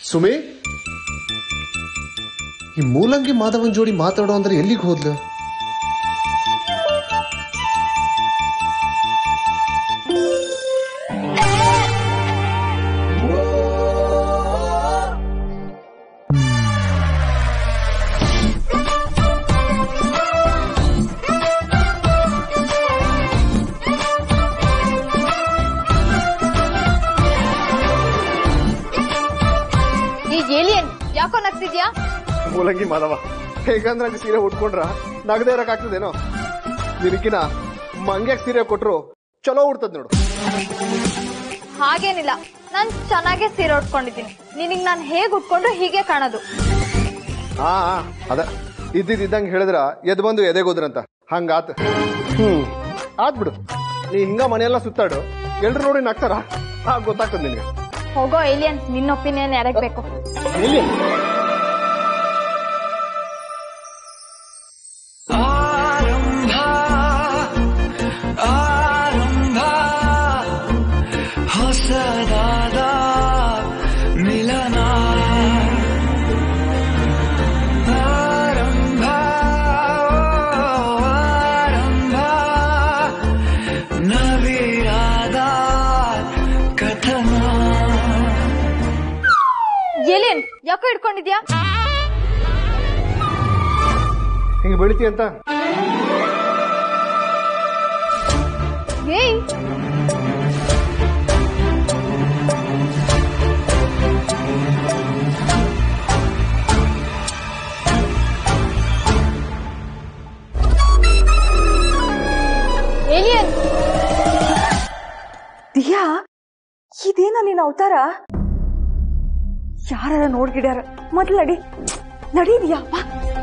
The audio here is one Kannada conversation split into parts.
ಸುಮಿ ಈ ಮೂಲಂಗಿ ಮಾಧವನ್ ಜೋಡಿ ಮಾತಾಡೋ ಅಂದ್ರೆ ಎಲ್ಲಿಗೆ ಹೋದ್ಲು ಈಗ ಏಲಿಯನ್ ಯಾಕೋ ನಗ್ತಿದ್ಯಾ ಮೂಲಂಗಿ ಮಾಧವ ಹೇಗಂದ್ರೆ ಹಂಗೆ ಸೀರೆ ಉಟ್ಕೊಂಡ್ರ ನಗದೇ ಇರಕ್ಕಾಗ್ತದೇನೋ ನಿನಕಿನ ಮಂಗ್ಯಾಗ ಸೀರೆ ಕೊಟ್ರು ಚಲೋ ಉಡ್ತದ್ ನೋಡು ಹಾಗೇನಿಲ್ಲ ನಾನ್ ಚೆನ್ನಾಗೆ ಸೀರೆ ಉಟ್ಕೊಂಡಿದ್ದೀನಿ ನಿನಗ್ ನಾನ್ ಹೇಗ್ ಉಟ್ಕೊಂಡ್ರು ಹೀಗೆ ಕಾಣೋದು ಹಾ ಅದ ಇದ್ದಿದ್ದಂಗೆ ಹೇಳಿದ್ರ ಎದ್ ಬಂದು ಎದೆಗೋದ್ರಂತ ಹಂಗಾತ್ ಹ್ಮ್ ಆತ್ ಬಿಡು ನೀ ಹಿಂಗ ಮನೆಯೆಲ್ಲ ಸುತ್ತಾಡು ಎಲ್ರು ನೋಡಿ ನಗ್ತಾರ ಆಗ ಗೊತ್ತಾಗ್ತದ ನಿನಗೆ ಹೋಗೋ ಏಲಿಯನ್ ನಿನ್ನ ಒಪಿನಿಯನ್ ಯಾರಕ್ ಬೇಕು ಎಲ್ಲಿ ಆರಂಭ ಹೊಸದಾದ ಮಿಲನ ಆರಂಭ ಆರಂಭ ನವಿರಾದ ಕಥನ ಏಲಿಯನ್ ಯಾಕೋ ಇಟ್ಕೊಂಡಿದ್ಯಾ ಹಿಂಗ್ ಬೆಳಿತಿ ಅಂತ ಏಯ್ ಏಲಿಯನ್ ದಿಯಾ ಇದೇನ ನಿನ್ನ ಅವತಾರ ಯಾರ ನೋಡ್ಗಿಡ್ಯಾರ ಮೊದ್ಲು ನಡಿ ನಡಿ ದಿಯಾ ಬಾ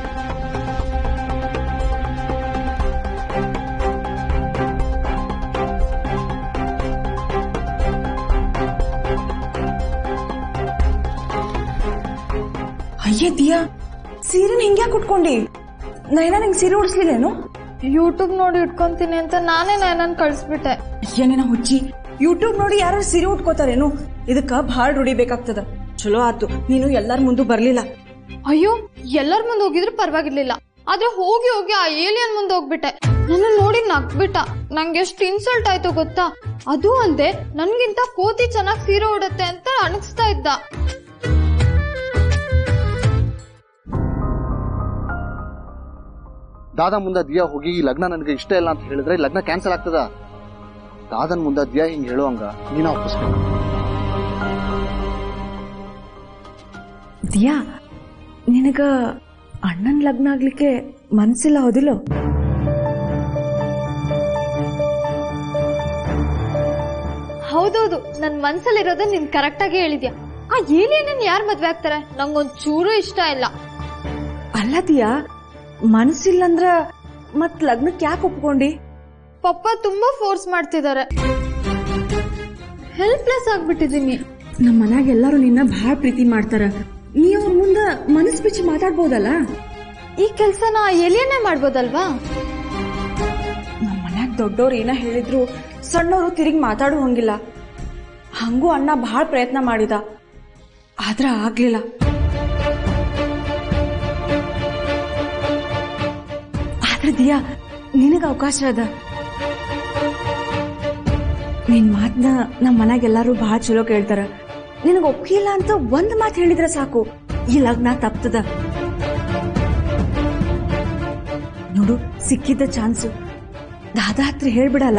ಅಯ್ಯೇ ದಿಯಾ ಸೀರೆನ ಹಿಂಗ್ಯಾಕ್ ಉಟ್ಕೊಂಡಿ ನೈನಾ ನಿಂಗೆ ಸೀರೆ ಉಡಿಸ್ಲಿಲ್ಲೇನು ಯೂಟ್ಯೂಬ್ ನೋಡಿ ಇಟ್ಕೊಂತೀನಿ ಅಂತ ನಾನೇ ನನ್ನನ್ ಕಳ್ಸ್ಬಿಟ್ಟೆ ಅಯ್ಯ ನಿನ್ನ ಹುಚ್ಚಿ ಯೂಟ್ಯೂಬ್ ನೋಡಿ ಯಾರು ಸೀರೆ ಉಟ್ಕೋತಾರೇನು ಇದಕ್ಕ ಭಾಳ ರೂಢಿ ಬೇಕಾಗ್ತದ ಚಲೋ ಆತು ನೀನು ಎಲ್ಲಾರ ಮುಂದೆ ಬರ್ಲಿಲ್ಲ ಅಯ್ಯೋ ಎಲ್ಲರ ಮುಂದೆ ಹೋಗಿದ್ರು ಪರವಾಗಿರ್ಲಿಲ್ಲ ಆದ್ರೆ ಹೋಗಿ ಹೋಗಿ ಆ ಏಲಿಯನ್ ಮುಂದೆ ಹೋಗ್ಬಿಟ್ಟೆ ನನ್ನ ನೋಡಿ ನಗ್ಬಿಟ್ಟ ನಂಗೆ ಎಷ್ಟು ಇನ್ಸಲ್ಟ್ ಆಯ್ತು ಗೊತ್ತಾ ಅದು ಅಲ್ದೆ ನನ್ಗಿಂತ ಕೋತಿ ಚೆನ್ನಾಗ್ ಸೀರೆ ಉಡುತ್ತೆ ಅಂತ ಅನಿಸ್ತಾ ಇದ್ದ ದಾದಾ ಮುಂದೆ ದಿಯಾ ಹೋಗಿ ಈ ಲಗ್ನ ನನಗೆ ಇಷ್ಟ ಇಲ್ಲ ಅಂತ ಹೇಳಿದ್ರೆ ಈ ಲಗ್ನ ಕ್ಯಾನ್ಸಲ್ ಆಗ್ತದ ದಾದನ್ ಮುಂದೆ ದಿಯಾ ಹಿಂಗ್ ಹೇಳುವಂಗ ನೀನ ಒಪ್ಪಿಸ್ಬೇಕು ದಿಯಾ ನಿನಗ ಅಣ್ಣನ್ ಲಗ್ನ ಆಗ್ಲಿಕ್ಕೆ ಮನ್ಸಿಲ್ಲ ಹೌದಿಲ್ಲೋ ಹೌದೌದು ನನ್ ಮನ್ಸಲ್ಲಿರೋದು ನೀನ್ ಕರೆಕ್ಟ್ ಆಗಿ ಹೇಳಿದ್ಯಾ ಆ ಏಲಿಯನ್ ಯಾರ್ ಮದ್ವೆ ಆಗ್ತಾರೆ ನಂಗೊಂದ್ ಚೂರು ಇಷ್ಟ ಇಲ್ಲ ಅಲ್ಲ ದಿಯಾ ಮನ್ಸಿಲ್ಲಂದ್ರ ಮತ್ ಲಗ್ನಕ್ಕೆ ಯಾಕೆ ಒಪ್ಕೊಂಡಿ ಪಪ್ಪ ತುಂಬಾ ಫೋರ್ಸ್ ಮಾಡ್ತಿದ್ದಾರೆ ಹೆಲ್ಪ್ಲೆಸ್ ಆಗ್ಬಿಟ್ಟಿದೀನಿ ನಮ್ಮ ಮನ್ಯಾಗ ಎಲ್ಲಾರು ನಿನ್ನ ಭಾಳ ಪ್ರೀತಿ ಮಾಡ್ತಾರ ನೀ ಅವ್ರ ಮುಂದ ಮನಸ್ ಬಿಚ್ಚಿ ಮಾತಾಡ್ಬೋದಲ್ಲ ಈ ಕೆಲ್ಸನ ಆ ಎಲಿಯನ್ನೇ ಮಾಡ್ಬೋದಲ್ವಾ ನಮ್ಮ ಮನ್ಯಾಗ ದೊಡ್ಡವ್ರು ಏನ ಹೇಳಿದ್ರು ಸಣ್ಣವರು ತಿರುಗಿ ಮಾತಾಡೋ ಹಂಗಿಲ್ಲ ಹಂಗೂ ಅಣ್ಣ ಭಾಳ ಪ್ರಯತ್ನ ಮಾಡಿದ ಆದ್ರ ಆಗ್ಲಿಲ್ಲ ಆದ್ರ ದಿಯಾ ನಿನಗ ಅವಕಾಶ ಅದ ನಿನ್ ಮಾತನ್ನ ನಮ್ಮ ಮನ್ಯಾಗ ಎಲ್ಲಾರು ಭಾಳ ಚಲೋ ಕೇಳ್ತಾರ ನಿನಗ ಒಪ್ಪಿಲ್ಲ ಅಂತ ಒಂದ್ ಮಾತು ಹೇಳಿದ್ರೆ ಸಾಕು ಈ ಲಗ್ನ ತಪ್ತದ ನೋಡು ಸಿಕ್ಕಿದ್ದ ಚಾನ್ಸು ದಾದಾ ಹತ್ರ ಹೇಳ್ಬಿಡಲ್ಲ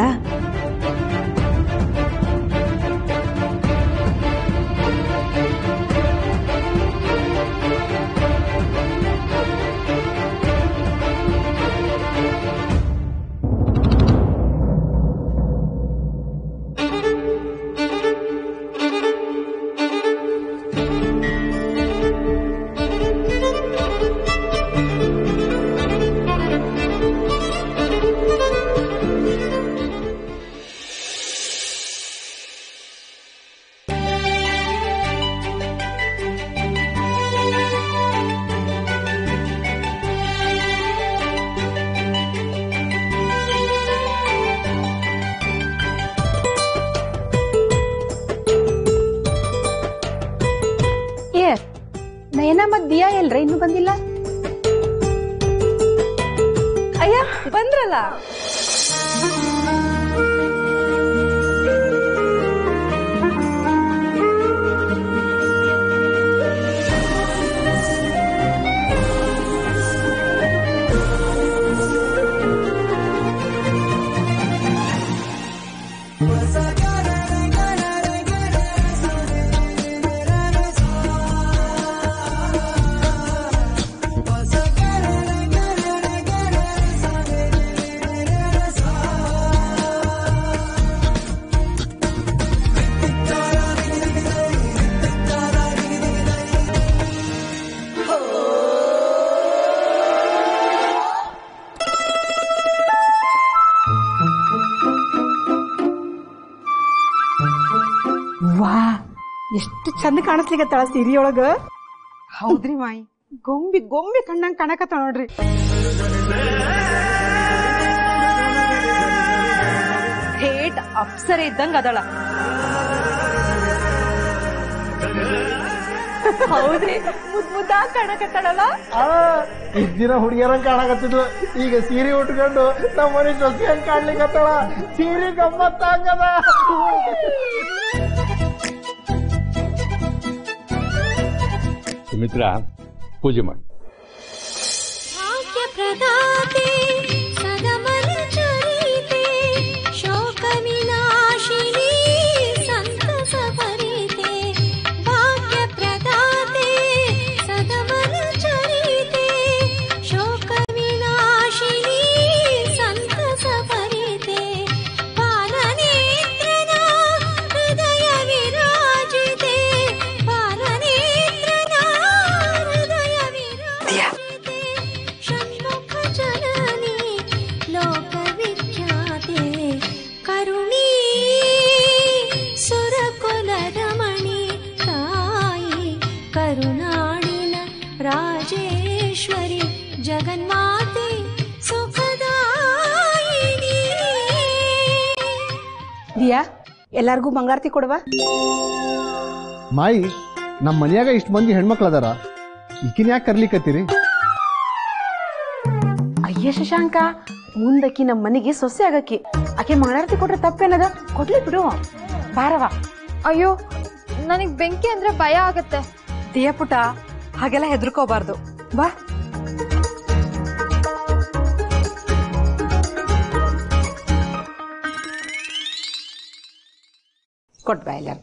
ಅಲ್ಲ ವಾ ಎಷ್ಟು ಚಂದ ಕಾಣಿಸ್ಲಿಕತ್ತಾಳ ಸೀರಿಯೊಳಗ ಹೌದ್ರಿ ಮಾಯಿ ಗೊಂಬಿ ಗೊಂಬಿ ಕಣ್ಣಂಗ್ ಕಾಣಕತ್ತ ನೋಡ್ರಿ ಥೇಟ್ ಅಪ್ಸರ ಇದ್ದಂಗ ಅದಳ ಹೌದ್ರಿ ಮುದ್ ಮುದ್ದಾಗ್ ಕಾಣಕತ್ತಾಳಲ್ಲ ಇಷ್ಟ್ ದಿನ ಹುಡುಗಿಯರಂಗ್ ಕಾಣಕತ್ತಿದ್ಲು ಈಗ ಸೀರೆ ಉಟ್ಕೊಂಡು ನಮ್ಮ ಮನೆ ಸೊಸೆ ಹಂಗ್ ಕಾಣ್ಲಿಕತ್ತಾಳ ಸೀರೆ ಗಮ್ಮತ್ತಾಗದ ಸುಮಿತ್ರಾ ಪೂಜೆ ಮಾಡಿ भाग्यप्रदाते सदमलचरिते शोकविनाशिनी सन्तसभरिते भाग्यप्रदाते सदमलचरिते शोकविनाशिनी सन्तसभरिते बालनेत्रना हृदय विराजिते बालनेत्रना हृदय विराजिते षण्मुख जननी लोकविख्याते करुणी सुरकुलरमणि तायि करुणाडिन राजेश्वरि जगन्माते सुखदायिनी ದಿಯಾ ಎಲ್ಲಾರ್ಗೂ ಮಂಗಾರತಿ ಕೊಡವಾ ಮಾಯಿ ನಮ್ಮ ಮನ್ಯಾಗ ಇಷ್ಟ್ ಮಂದಿ ಹೆಣ್ಮಕ್ಳು ಅದಾರ ಈಕಿನ ಯಾಕೆ ಕರ್ಲಿಕತ್ತೀರಿ ಅಯ್ಯ ಶಶಾಂಕ ಮುಂದಕ್ಕಿ ನಮ್ಮ ಮನೆಗೆ ಸೊಸೆ ಆಗಕ್ಕಿ ಆಕೆ ಮಂಗಳಾರತಿ ಕೊಟ್ರೆ ತಪ್ಪೇನದ ಕೊಡ್ಲಿ ಬಿಡು ಬಾರವಾ ಅಯ್ಯೋ ನನಗ್ ಬೆಂಕಿ ಅಂದ್ರೆ ಭಯ ಆಗತ್ತೆ ದಿಯ ಪುಟ ಹಾಗೆಲ್ಲ ಹೆದರ್ಕೋಬಾರ್ದು ಬಾ ಕೊಟ್ಬಾ ಎಲ್ಲಾರು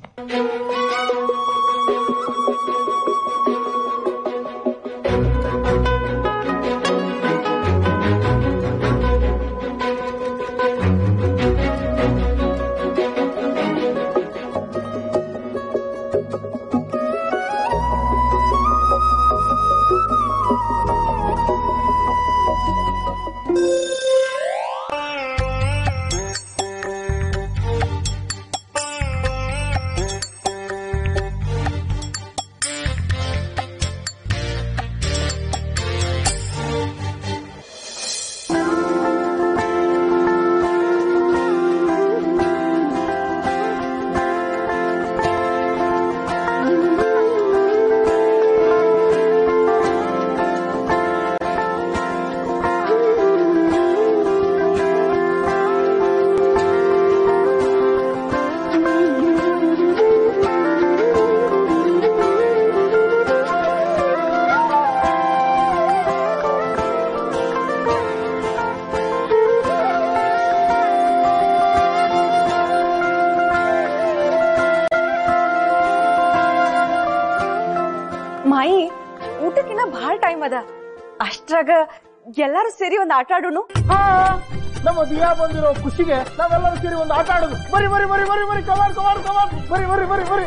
ಮಾಯಿ ಊಟಕ್ಕಿನ್ನ ಭಾಳ ಟೈಮ್ ಅದ ಅಷ್ಟ್ರಾಗ ಎಲ್ಲಾರು ಸೇರಿ ಒಂದ್ ಆಟ ಆಡೋನು ನಮ್ಮ ದಿಯಾ ಬಂದಿರೋ ಖುಷಿಗೆ ನಾವೆಲ್ಲರೂ ಸೇರಿ ಒಂದು ಆಟ ಆಡೋದು ಬರಿ ಬರಿ ಬರಿ ಬರಿ ಬರಿ ಕಮಾನ್ ಕಮಾನ್ ಕಮಾನ್ ಬರಿ ಬರಿ ಬರಿ ಬರಿ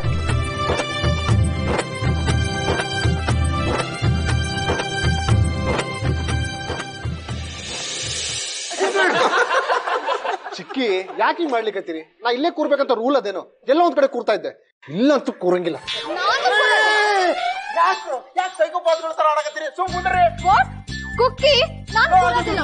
ಚಿಕ್ಕಿ ಯಾಕೆ ಹಿಂಗ್ ಮಾಡ್ಲಿಕತ್ತೀರಿ ನಾ ಇಲ್ಲೇ ಕೂರ್ಬೇಕಂತ ರೂಲ್ ಅದೇನೋ ಎಲ್ಲ ಒಂದ್ ಕಡೆ ಕೂರ್ತಾ ಇದ್ದೆ ಇಲ್ಲಂತೂ ಕೂರಂಗಿಲ್ಲ ಯಾಕೆ ಸೈಕೋಪಾತ್ಗಳ ತರ ಆಡಕತ್ತೀರಿ ಸುಮ್ಮನೆ ಕುಕ್ಕಿ ನಾನು ಕೂರೋದಿಲ್ಲ.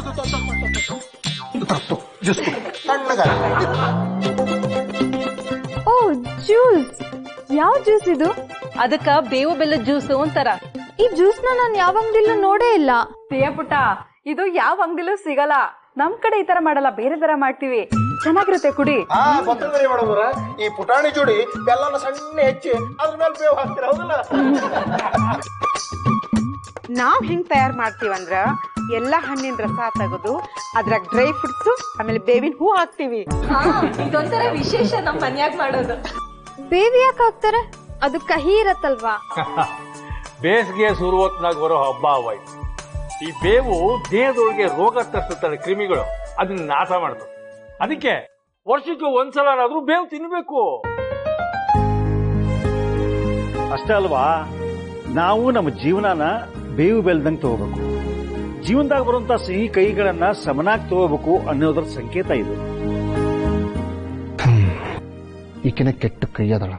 ಓ ಜ್ಯೂಸ್ ಯಾವ ಜ್ಯೂಸ್ ಇದು ಅದಕ್ಕ ಬೇವು ಬೆಲ್ಲದ ಜ್ಯೂಸು ಅಂತಾರ ಈ ಜ್ಯೂಸ್ ನ ನಾನು ಯಾವ ಅಂಗಡಿಲೂ ನೋಡೇ ಇಲ್ಲ ದಿಯ ಪುಟ ಇದು ಯಾವ ಅಂಗಡಿಲೂ ಸಿಗಲ್ಲ ನಮ್ ಕಡೆ ಈ ತರ ಮಾಡಲ್ಲ ಬೇರೆ ತರ ಮಾಡ್ತೀವಿ ಚೆನ್ನಾಗಿರುತ್ತೆ ಕುಡಿ ಹಾ ಗೊತ್ತಿಲ್ಲ ಮಾಡೋದ್ರ ಈ ಪುಟಾಣಿ ಜೋಡಿ ಬೆಲ್ಲನ ಸಣ್ಣ ಹೆಚ್ಚಿ ಅದ್ರ ಮೇಲೆ ಬೇವು ಹಾಕ್ತೀರ ಹೌದಲ್ಲ ನಾವ್ ಹೆಂಗ್ ತಯಾರ್ ಮಾಡ್ತೀವಂದ್ರ ಎಲ್ಲಾ ಹಣ್ಣಿನ ರಸ ತೆಗೆದು ಅದ್ರಾಗ ಡ್ರೈ ಫ್ರೂಟ್ಸ್ ಆಮೇಲೆ ಬೇವಿನ ಹೂ ಹಾಕ್ತಿವಿ ಇದೊಂಥರ ವಿಶೇಷ ನಮ್ ಮನ್ಯಾಗ ಮಾಡೋದು ಬೇವಿ ಯಾಕೆ ಹಾಕ್ತಾರೆ ಅದು ಕಹಿ ಇರತ್ತಲ್ವಾ ಬೇಸಿಗೆ ಶುರು ಹೊತ್ನಾಗ ಬರೋ ಹಬ್ಬ ಅವಾಯ್ತು ಈ ಬೇವು ದೇಹದೊಳಗೆ ರೋಗ ತರಿಸುತ್ತದೆ ಕ್ರಿಮಿಗಳು ಅದನ್ನ ನಾಶ ಮಾಡ್ತದೆ ಅದಕ್ಕೆ ವರ್ಷಕ್ಕೆ ಒಂದ್ಸಲನಾದ್ರೂ ಬೇವು ತಿನ್ಬೇಕು ಅಷ್ಟೇ ಅಲ್ವಾ ನಾವು ನಮ್ಮ ಜೀವನನ ಬೇವು ಬೆಲ್ದಂಗೆ ತಗೋಬೇಕು ಜೀವನದಾಗ ಬರುವಂತ ಸಿಹಿ ಕೈಗಳನ್ನ ಸಮನಾಗಿ ತಗೋಬೇಕು ಅನ್ನೋದ್ರ ಸಂಕೇತ ಇದು ಈಕಿನ ಕೆಟ್ಟ ಕೈ ಅದಳ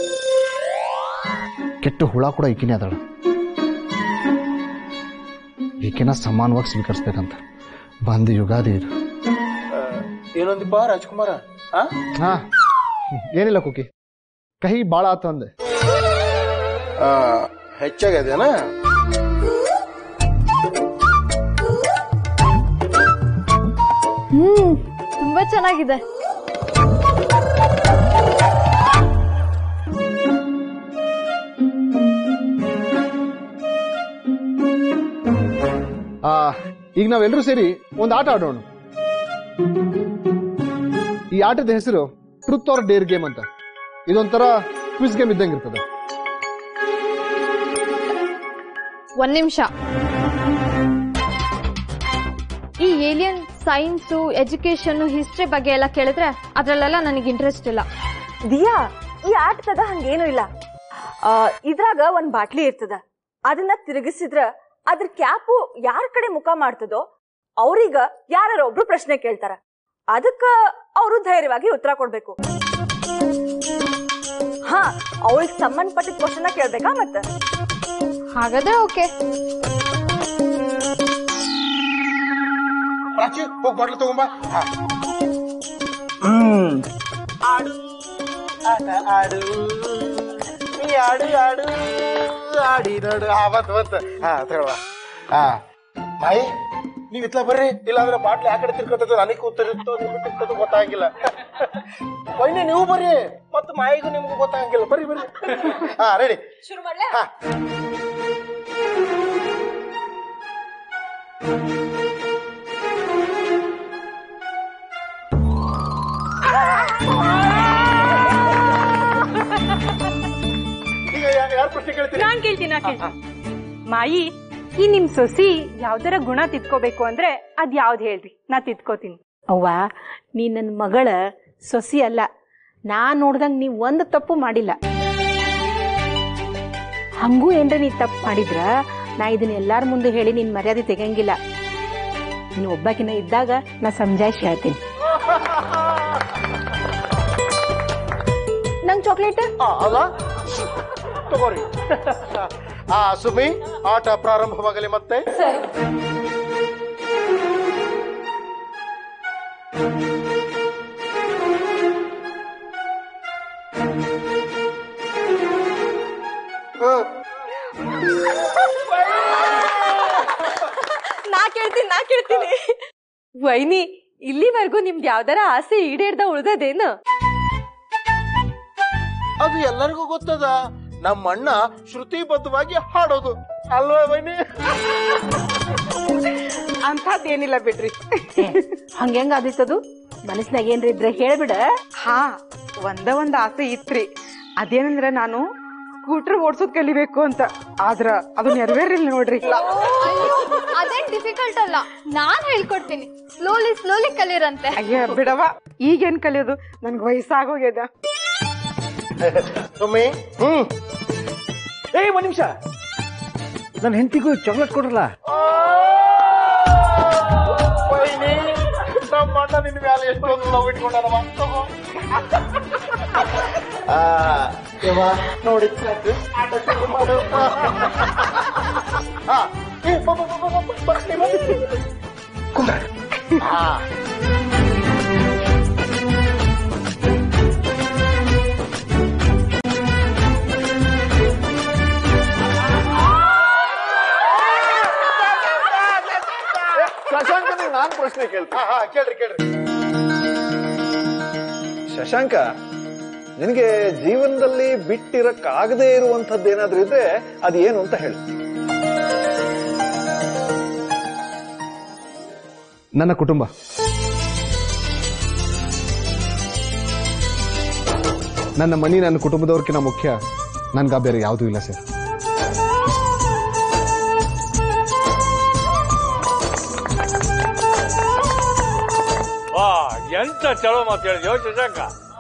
ಕೆಟ್ಟ ಹುಳ ಕೂಡ ಈಕಿನೇ ಅದಳ ಈಕಿನ ಸಮಾನವಾಗಿ ಸ್ವೀಕರಿಸ್ಬೇಕಂತ ಬಂದ ಯುಗಾದಿ ಇದು ಏನೊಂದಿಪ್ಪ ರಾಜ್ಕುಮಾರ ಹಾ ಹಾ ಏನಿಲ್ಲ ಕುಕಿ ಕಹಿ ಭಾಳ ಆತು ಅಂದೆ ಆ, ಹೆಚ್ಚಾಗ್ಯದೇನಾ ಹ್ಮ್ ತುಂಬಾ ಚೆನ್ನಾಗಿದೆ ಆ, ಈಗ ನಾವೆಲ್ಲರೂ ಸೇರಿ ಒಂದು ಆಟ ಆಡೋಣ ಈ ಆಟದ ಹೆಸರು ಟ್ರುತ್ ಆರ್ ಡೇರ್ ಗೇಮ್ ಅಂತ ಇದೊಂಥರ ಕ್ವಿಸ್ ಗೇಮ್ ಇದ್ದಂಗೆ ಇರ್ತದೆ ಒಂದ್ ನಿಮಿಷ ಈ ಏಲಿಯನ್ ಸೈನ್ಸು ಎಜುಕೇಶನ್ ಹಿಸ್ಟ್ರಿ ಬಗ್ಗೆ ಎಲ್ಲ ಕೇಳಿದ್ರೆ ಅದ್ರಲ್ಲೆಲ್ಲ ನನಗೆ ಇಂಟ್ರೆಸ್ಟ್ ಇಲ್ಲ ದಿಯಾ ಈ ಆಟದಾಗ ಹಂಗೇನು ಇಲ್ಲ ಆ, ಇದ್ರಾಗ ಒಂದ್ ಬಾಟ್ಲಿ ಇರ್ತದ ಅದನ್ನ ತಿರುಗಿಸಿದ್ರ ಅದ್ರ ಕ್ಯಾಪು ಯಾರ ಕಡೆ ಮುಖ ಮಾಡ್ತದೋ ಅವ್ರೀಗ ಯಾರ ಒಬ್ರು ಪ್ರಶ್ನೆ ಕೇಳ್ತಾರ ಅದಕ್ಕ ಅವರು ಧೈರ್ಯವಾಗಿ ಉತ್ತರ ಕೊಡ್ಬೇಕು ಹಾ ಅವ್ರಿಗೆ ಸಂಬಂಧಪಟ್ಟಿದ ಕ್ವಶನ್ ಕೇಳ್ಬೇಕಾ ಮತ್ತ ಹಾಗಾದ್ರೆ ಓಕೆ ಪ್ರಾಚಿ ಹೋಗಿ ಬಾಟ್ಲು ತಗೊಂಬ ಹಾ. ಆಡು ಆಟ ಆಡು ನೀ ಆಡು ಆಡು ಆಡಿ ನೋಡು ಹಾ ಬತ್ ಬತ್ ಹಾ ತಗೊಳ್ಳ ಹಾ ಮಾಯಿ ನೀವ್ ಇತ್ಲ ಬರ್ರಿ ಇಲ್ಲಾಂದ್ರೆ ಬಾಟ್ಲಿ ಆ ಕಡೆ ತಿರ್ಕೊತದ ನನಗೆ ಕೂತಿರುತ್ತೋ ನಿಮ್ಗೆ ತಿರ್ಕೋದು ಗೊತ್ತಾಗಿಲ್ಲ ಬೈನಿ ನೀವು ಬರ್ರಿ ಮತ್ತು ಮಾಯಿಗೂ ನಿಮ್ಗೂ ಗೊತ್ತಾಗಂಗಿಲ್ಲ ಬರ್ರಿ ಬರ್ರಿ ಹಾ ರೆಡಿ ಶುರು ಮಾಡ್ಲಾ ಹಾ ಈಗ ಯಾರು ಪ್ರಶ್ನೆ ಕೇಳ್ತೀರಿ ನಾನ್ ಕೇಳ್ತೀನಿ ನಾ ಕೇಳ್ತೀನಿ ಮಾಯಿ ಈ ನಿಮ್ ಸೊಸಿ ಯಾವ್ದಾರ ಗುಣ ತಿದ್ಕೋಬೇಕು ಅಂದ್ರೆ ಅದ್ ಯಾವ್ದ್ ಹೇಳ್ರಿ ನಾ ತಿದ್ಕೋತೀನಿ ಅವ್ವ ನೀ ನನ್ನ ಮಗಳ ಸೊಸಿ ಅಲ್ಲ ನಾ ನೋಡ್ದಂಗ್ ನೀ ಒಂದ್ ತಪ್ಪು ಮಾಡಿಲ್ಲ ಹಂಗೂ ಏನ್ರ ನೀ ತಪ್ಪು ಮಾಡಿದ್ರ ನಾ ಇದನ್ನ ಎಲ್ಲಾರ ಮುಂದೆ ಹೇಳಿ ನಿನ್ ಮರ್ಯಾದೆ ತೆಗಂಗಿಲ್ಲ ನೀನು ಒಬ್ಬಾಕಿನ ಇದ್ದಾಗ ನಾ ಸಮಜಾಯಿಸಿ ಹೇಳ್ತೀನಿ ನಂಗ್ ಚಾಕ್ಲೇಟ್ ಆ, ಅಲ್ಲ ತಗೋರಿ ಆ ಸುಮಿ ಆಟ ಪ್ರಾರಂಭವಾಗಲಿ ಮತ್ತೆ ನಾ ಕೇಳ್ತೀನಿ ನಾ ಕೇಳ್ತೀನಿ ವೈನಿ ಇಲ್ಲಿವರೆಗೂ ನಿಮ್ದು ಯಾವ್ದಾರ ಆಸೆ ಈಡೇರ್ದ ಉಳ್ದದೇನು ಅದು ಎಲ್ಲರಿಗೂ ಗೊತ್ತದ ನಮ್ಮ ಅಣ್ಣ ಶ್ರುತಿಬದ್ಧವಾಗಿ ಹಾಡೋದು ಅಲ್ವಾ ಬೈನಿ ಅಂಥದ್ದೇನಿಲ್ಲ ಬಿಡ್ರಿ ಹಂಗ ಆದಿತ್ತದು ಮನಸ್ನಾಗ ಏನ್ರ ಇದ್ರೆ ಹೇಳ್ಬಿಡ ಹಾ ಒಂದ ಒಂದ್ ಆಸೆ ಇತ್ರಿ ಅದೇನಂದ್ರ ನಾನು ಸ್ಕೂಟರ್ ಓಡ್ಸೋದ್ ಕಲಿಬೇಕು ಅಂತ ಆದ್ರ ಅದು ನೆರವೇರಿಲ್ಲ ನೋಡ್ರಿ ಅದೇನ್ ಡಿಫಿಕಲ್ಟ್ ಅಲ್ಲ ನಾನ್ ಹೇಳ್ಕೊಡ್ತೀನಿ ಸ್ಲೋಲಿ ಸ್ಲೋಲಿ ಕಲೀರಂತೆ ಅಯ್ಯ ಬಿಡವ ಈಗೇನ್ ಕಲಿಯೋದು ನನ್ಗೆ ವಯಸ್ಸಾಗೋಗ್ಯದ ಸುಮ್ಮಿ ಹ್ಮ್ ಏ ಒಂದ್ ನಿಮಿಷ ನನ್ನ ಹೆಂಡತಿಗೂ ಚಾಕ್ಲೇಟ್ ಕೊಡ್ರಲ್ಲ ಬೈನಿ ನಮ್ಮ ಅಣ್ಣ ನಿನ್ನ ಮೇಲೆ ಎಷ್ಟೊಂದು ಲವ್ ಇಟ್ಕೊಂಡಾರವ ತಗೋ. ಆ, ಯವ್ವ, ನೋಡಿ ಸಾಕು. ಆಟ ಶುರು ಮಾಡು. ಆ, ಏ, ಬಾ, ಬಾ, ಬಾ, ಬಾ, ಬಾ, ಬಾ, ನೀ ಬಾ. ಕುಂದ್ರ. ಆ. ಶಶಾಂಕ ನಾನು ಪ್ರಶ್ನೆ ಕೇಳ್ತೀನಿ ಹಾ ಕೇಳ್ರಿ ಕೇಳ್ರಿ ಶಶಾಂಕ ನಿನಗೆ ಜೀವನದಲ್ಲಿ ಬಿಟ್ಟಿರಕ್ಕಾಗದೇ ಇರುವಂತದ್ದು ಏನಾದ್ರೂ ಇದ್ರೆ ಅದು ಏನು ಅಂತ ಹೇಳಿ ನನ್ನ ಕುಟುಂಬ ನನ್ನ ಮನಿ ನನ್ನ ಕುಟುಂಬದವ್ರಕ್ಕಿಂತ ಮುಖ್ಯ ನನ್ಗ ಬೇರೆ ಯಾವುದೂ ಇಲ್ಲ ಸರ್ ವಾ ಎಂತ ಚಲೋ ಮಾತು ಹೇಳಿದ್ಯೋ ಶಶಾಂಕ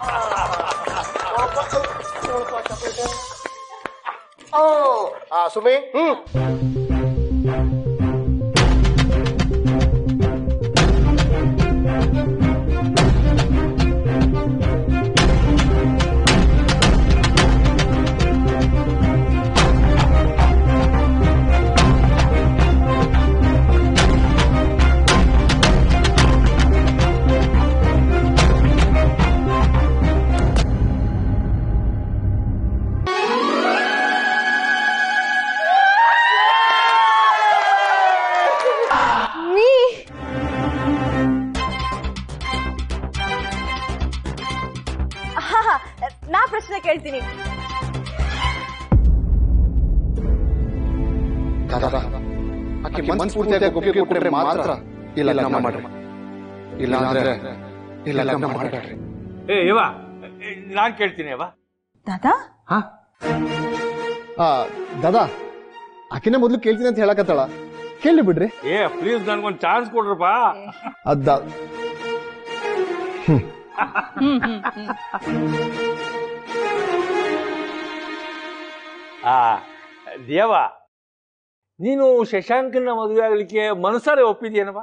ಓ ಆ ಸುಮಿ ಹ್ಮ್ ನೀ ಹಾ ಹಾ ನಾ ಪ್ರಶ್ನೆ ಕೇಳ್ತೀನಿ ದಾದಾ ಆಕೆ ಮನಸ್ಫೂರ್ತಿಯಾಗಿ ಒಪ್ಪಿಗೆ ಕೊಟ್ರೆ ಮಾತ್ರ ಇಲ್ಲ ಲಗ್ನ ಮಾಡ್ರಿ ಇಲ್ಲ ಅಂದ್ರೆ ಇಲ್ಲ ಲಗ್ನ ಮಾಡ್ಬೇಡ್ರಿ ಏ ಇವ ನಾನ್ ಕೇಳ್ತೀನಿ ಅವ ದಾದಾ ಆ, ದಾದಾ ಆಕಿನ ಮೊದ್ಲು ಕೇಳ್ತೀನಿ ಅಂತ ಹೇಳಕತ್ತಾಳ ಕೇಳಿ ಬಿಡ್ರಿ ಏ ಪ್ಲೀಸ್ ನನ್ಗೊಂದ್ ಚಾನ್ಸ್ ಕೊಡ್ರಪ್ಪ ಅದ್ದ ಆ ದೇವ ನೀನು ಶಶಾಂಕನ ಮದುವೆ ಆಗ್ಲಿಕ್ಕೆ ಮನಸಾರೆ ಒಪ್ಪಿದ್ಯೇನವ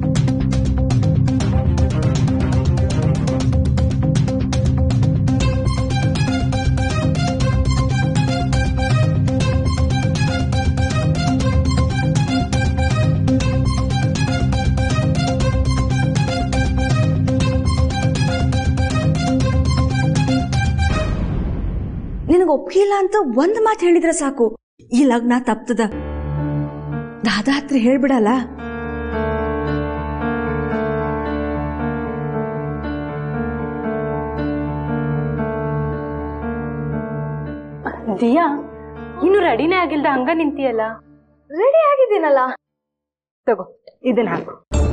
ನಿನಗೆ ಒಪ್ಪಿಗೆ ಇಲ್ಲ ಅಂತ ಒಂದ್ ಮಾತು ಹೇಳಿದ್ರೆ ಸಾಕು ಈ ಲಗ್ನ ತಪ್ತದ ದಾದಾ ಹತ್ರ ಹೇಳ್ಬಿಡಲ್ಲ ದಿಯಾ ಇನ್ನು ರೆಡಿನೇ ಆಗಿಲ್ದ ಹಂಗ ನಿಂತಿಯಲ್ಲ ರೆಡಿ ಆಗಿದ್ದೀನಲ್ಲ ತಗೋ ಇದನ್ನ ಹಾಕು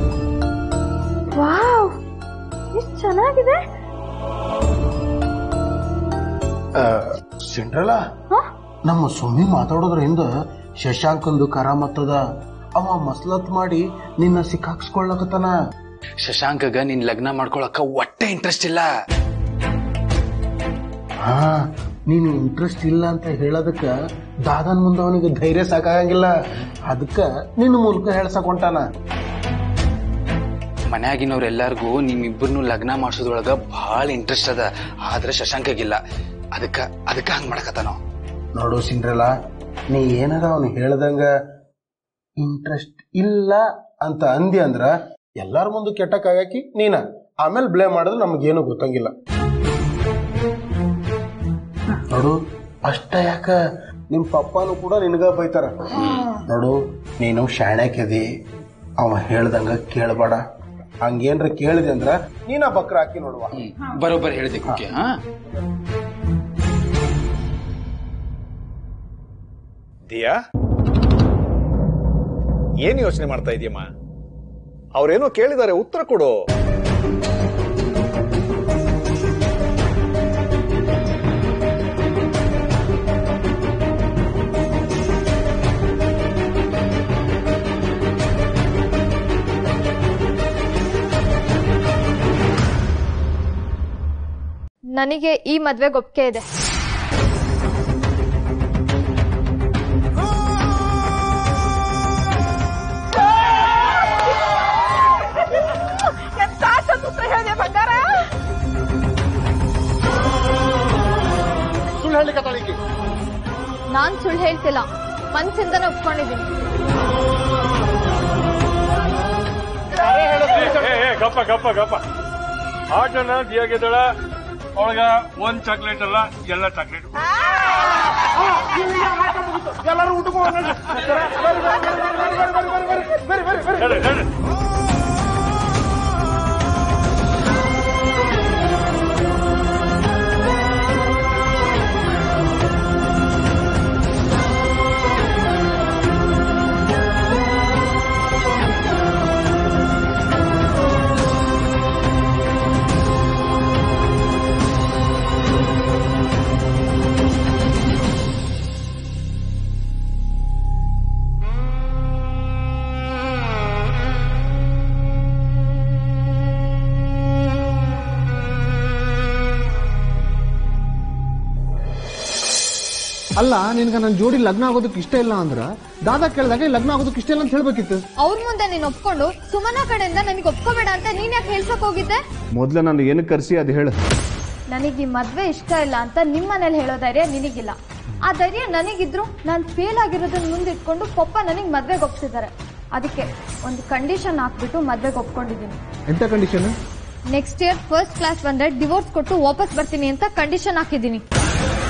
ವಾವ್ ಎಷ್ಟು ಚೆನ್ನಾಗಿದೆ ಸಿಂಡ್ರಲ್ಲ ನಮ್ಮ ಸುಮ್ಮಿ ಮಾತಾಡೋದ್ರಿಂದ ಶಶಾಂಕಂದು ಕರಾಮತ್ತದ ಅವ ಮಸ್ಲತ್ ಮಾಡಿ ನಿನ್ನ ಸಿಕ್ಕಾಕ್ಸ್ಕೊಳ್ಳಕತ್ತಾನ ಶಶಾಂಕಗ ನಿನ್ ಲಗ್ನ ಮಾಡ್ಕೊಳಕ ಒಟ್ಟೆ ಇಂಟ್ರೆಸ್ಟ್ ಇಲ್ಲ ಹಾ ನೀನು ಇಂಟ್ರೆಸ್ಟ್ ಇಲ್ಲ ಅಂತ ಹೇಳೋದಕ್ಕ ದಾದನ್ ಮುಂದೆ ಅವನಿಗೆ ಧೈರ್ಯ ಸಾಕಾಗಂಗಿಲ್ಲ ಅದಕ್ಕ ನಿನ್ನ ಮೂಲಕ ಹೇಳ್ಸಕ್ ಹೊಂಟಾನ ಮನ್ಯಾಗಿನವ್ರೆಲ್ಲಾರ್ಗೂ ನಿಮ್ಮಿಬ್ಬರನ್ನು ಲಗ್ನ ಮಾಡ್ಸೋದ್ರೊಳಗ ಬಹಳ ಇಂಟ್ರೆಸ್ಟ್ ಅದ ಆದ್ರೆ ಶಶಾಂಕಗಿಲ್ಲ ಅದಕ್ಕ ಅದಕ್ಕ ಹಂಗ್ ಮಾಡಕತ್ತಾನೋ ನೋಡು ಸಿಂಡ್ರಲ್ಲ ನೀ ಏನಾರ ಅವನು ಹೇಳ್ದಂಗ ಇಂಟ್ರೆಸ್ಟ್ ಇಲ್ಲ ಅಂತ ಅಂದಿ ಅಂದ್ರ ಎಲ್ಲಾರ ಮುಂದೆ ಕೆಟ್ಟಕ್ಕಾಗಕಿ ನೀನ ಆಮೇಲೆ ಬ್ಲೇಮ್ ಮಾಡೋದು ನಮಗೇನು ಗೊತ್ತಂಗಿಲ್ಲ ನೋಡು ಅಷ್ಟ ಯಾಕ ನಿಮ್ ಪಪ್ಪನು ಕೂಡ ನಿನಗ ಬೈತಾರ ನೋಡು ನೀನು ಶಾಣ್ಯಾಕದಿ ಅವ ಹೇಳ್ದಂಗ ಕೇಳಬೇಡ ಹಂಗೇನ್ರ ಕೇಳಿದೆ ಅಂದ್ರ ನೀನ ಬಕ್ರ ಹಾಕಿ ನೋಡುವ ಬರೋಬ್ಬರ್ ಹೇಳಿದೆ ಕುಕ್ಕೆ ಹಾ ದಿಯಾ ಏನ್ ಯೋಚನೆ ಮಾಡ್ತಾ ಇದೀಯಮ್ಮ ಅವ್ರೇನೋ ಕೇಳಿದ್ದಾರೆ ಉತ್ತರ ಕೊಡು ನನಗೆ ಈ ಮದ್ವೆಗೆ ಒಪ್ಪಿಗೆ ಇದೆ ಸುಳ್ಳು ಹೇಳಿಕತ್ತಾಳ ಈಕಿ ನಾನ್ ಸುಳ್ಳು ಹೇಳ್ತಿಲ್ಲ ಮನ್ಸಿಂದನೇ ಒಪ್ಕೊಂಡಿದ್ದೀನಿ ಏ, ಏ, ಗಪ್ಪ ಗಪ್ಪ ಗಪ್ಪ ಆಟನ ದಿಯಾಗಿದ್ದಾಳ ಅವಳಗ ಒಂದ್ ಚಾಕ್ಲೇಟ್ ಅಲ್ಲ ಎಲ್ಲ ಚಾಕ್ಲೇಟ್ ಎಲ್ಲರೂ ಊಟಕ್ಕೆ ಹೋಗೋಣ. ಬರ್ರಿ, ಬರ್ರಿ, ಬರ್ರಿ, ಬರ್ರಿ, ಬರ್ರಿ, ಬರ್ರಿ, ಬರ್ರಿ, ಬರ್ರಿ, ಬರ್ರಿ, ಬರ್ರಿ. ನಡೆ, ನಡೆ. ಅಲ್ಲ ನಿನ್ಗೆ ನನ್ನ ಜೋಡಿ ಲಗ್ನ ಆಗೋದಕ್ಕೆ ಇಷ್ಟ ಇಲ್ಲ ಅಂದ್ರ ದಾದಾ ಕೇಳಿದಾಗ ಲಗ್ನ ಆಗೋದಕ್ಕೆ ಇಷ್ಟ ಇಲ್ಲ ಅಂತ ಹೇಳ್ಬೇಕಿತ್ತು ಅವ್ರ ಮುಂದೆ ನೀನ್ ಒಪ್ಕೊಂಡು ಸುಮನ ಕಡೆಯಿಂದ ನನಗೆ ಒಪ್ಕೋಬೇಡ ಅಂತ ನೀನ್ ಯಾಕೆ ಹೇಳ್ಸಕ್ ಹೋಗಿದ್ದೆ ಮೊದ್ಲು ನಾನು ಏನು ಕರ್ಸಿ ಅದು ಹೇಳು ನನಗೆ ಈ ಮದ್ವೆ ಇಷ್ಟ ಇಲ್ಲ ಅಂತ ನಿಮ್ಮ ಮನೇಲಿ ಹೇಳೋ ಧೈರ್ಯ ನಿನಗಿಲ್ಲ ಆ ಧೈರ್ಯ ನನಗಿದ್ರು ನಾನು ಫೇಲ್ ಆಗಿರೋದನ್ನ ಮುಂದಿಟ್ಕೊಂಡು ಪಪ್ಪ ನನಗೆ ಮದ್ವೆಗೆ ಒಪ್ಸಿದ್ದಾರೆ ಅದಕ್ಕೆ ಒಂದು ಕಂಡೀಷನ್ ಹಾಕ್ಬಿಟ್ಟು ಮದ್ವೆಗೆ ಒಪ್ಕೊಂಡಿದ್ದೀನಿ ಎಂತ condition next year first class ಬಂದ್ರೆ ಡಿವೋರ್ಸ್ ಕೊಟ್ಟು ವಾಪಸ್ ಬರ್ತೀನಿ ಅಂತ ಕಂಡೀಷನ್ ಹಾಕಿದ್ದೀನಿ